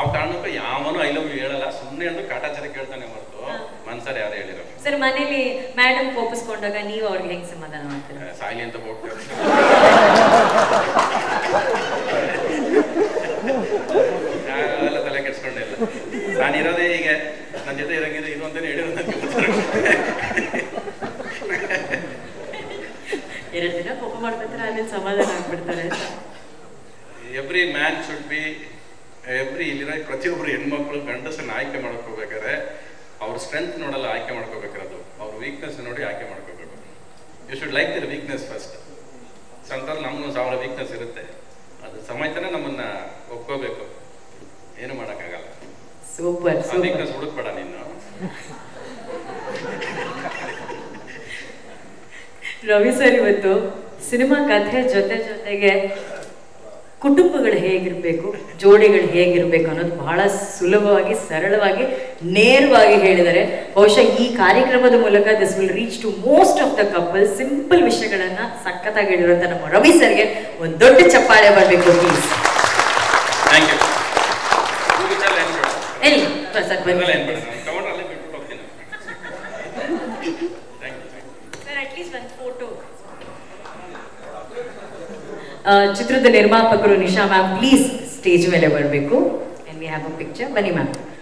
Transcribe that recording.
ಕಾರಣಕ್ಕೂ ಯಾವನು I love you ಹೇಳಲ್ಲ ಸುಮ್ಮನೆ ಅಂದ್ರೆ ಕಾಟಾಚಾರ ಕೇಳ್ತಾನೆ ಹೊರತು ಮನ್ಸಲ್ಲಿ ಯಾರು ಹೇಳಿರೋ ಸರ್ ಮನೇಲಿ ಮೇಡಮ್ ಕೋಪಿಸ್ಕೊಂಡಾಗ ನೀವು ಅವ್ರಿಗೆ ಹೆಂಗ್ ಸಮಾಧಾನ ಮಾಡ್ತೀರಾ ಸಾಯಿ ಅಂತ ಹೋಗ್ತೇವೆ ಅದೆಲ್ಲ ತಲೆ ಕೆಡ್ಸ್ಕೊಂಡಿಲ್ಲ ನಾನು ಇರೋದೇ ಹೀಗೆ ನನ್ನ ಜೊತೆ ಇರಂಗಿದೆ ಇದು ಅಂತಾನೆ ಹೇಳಿರೋ ನನಗೆ ಎರಡು ದಿನ ಕೋಪ ಮಾಡ್ಕೊತಾರೆ ಆಮೇಲೆ ಸಮಾಧಾನ ಆಗ್ಬಿಡ್ತಾರೆ ಅಂತ every man should be every ಇಲ್ಲಿರೋ ಪ್ರತಿಯೊಬ್ಬರು ಹೆಣ್ಮಕ್ಳು ಗಂಡಸನ್ನ ಆಯ್ಕೆ ಮಾಡ್ಕೋಬೇಕಾದ್ರೆ ಅವ್ರ ಸ್ಟ್ರೆಂತ್ ನೋಡಲ್ಲ ಆಯ್ಕೆ ಮಾಡ್ಕೋಬೇಕಿರೋದು ಅವ್ರ ವೀಕ್ನೆಸ್ ನೋಡಿ ಆಯ್ಕೆ ಮಾಡ್ಕೋಬೇಕು you should like their weakness first ಸಂತಲ್ಲಿ ನಮಗೂ ಸಾವಿರ ವೀಕ್ನೆಸ್ ಇರುತ್ತೆ ಅದು ಸಮೇತನೇ ನಮ್ಮನ್ನ ಒಪ್ಕೋಬೇಕು ಏನು ಮಾಡೋಕ್ಕಾಗಲ್ಲ ಸೂಪರ್ ಆ ಸೂಪರ್ ವೀಕ್ನೆಸ್ ಹುಡುಕ್ಬೇಡ ನೀನು ರವಿ ಸರ್ ಇವತ್ತು ಸಿನಿಮಾ ಕಥೆ ಜೊತೆ ಜೊತೆಗೆ ಕುಟುಂಬಗಳು ಹೇಗಿರಬೇಕು ಜೋಡಿಗಳು ಹೇಗಿರಬೇಕು ಅನ್ನೋದು ಬಹಳ ಸುಲಭವಾಗಿ ಸರಳವಾಗಿ ನೇರವಾಗಿ ಹೇಳಿದ್ದಾರೆ ಬಹುಶಃ ಈ ಕಾರ್ಯಕ್ರಮದ ಮೂಲಕ this will reach to most of the couple simple ವಿಷಯಗಳನ್ನ ಸಖತ್ತಾಗಿ ಹೇಳಿರುವಂತ ನಮ್ಮ ರವಿ ಸರ್ಗೆ ಒಂದು ದೊಡ್ಡ ಚಪ್ಪಾಳೆ ಬರಬೇಕು ಪ್ಲೀಸ್ ಥ್ಯಾಂಕ್ ಯು ವಿಚಾರ ಏನು ಬೇಡ ಎಲ್ಲಿ ಸರ್ ಅದೆಲ್ಲ ಏನು ಬನ್ನಿ ಬೇಡ ನಾನು ತಗೊಂಡ್ರೆ ಅಲ್ಲೇ ಬಿಟ್ಬಿಟ್ಟು ಹೋಗ್ತೀನಿ thank you thank you sir at least ಒಂದು ಫೋಟೋ ಚಿತ್ರದ ನಿರ್ಮಾಪಕರು ನಿಶಾ ಮ್ಯಾಮ್ ಪ್ಲೀಸ್ ಸ್ಟೇಜ್ ಮೇಲೆ ಬರಬೇಕು and we have a picture ಬನ್ನಿ ಮ್ಯಾಮ್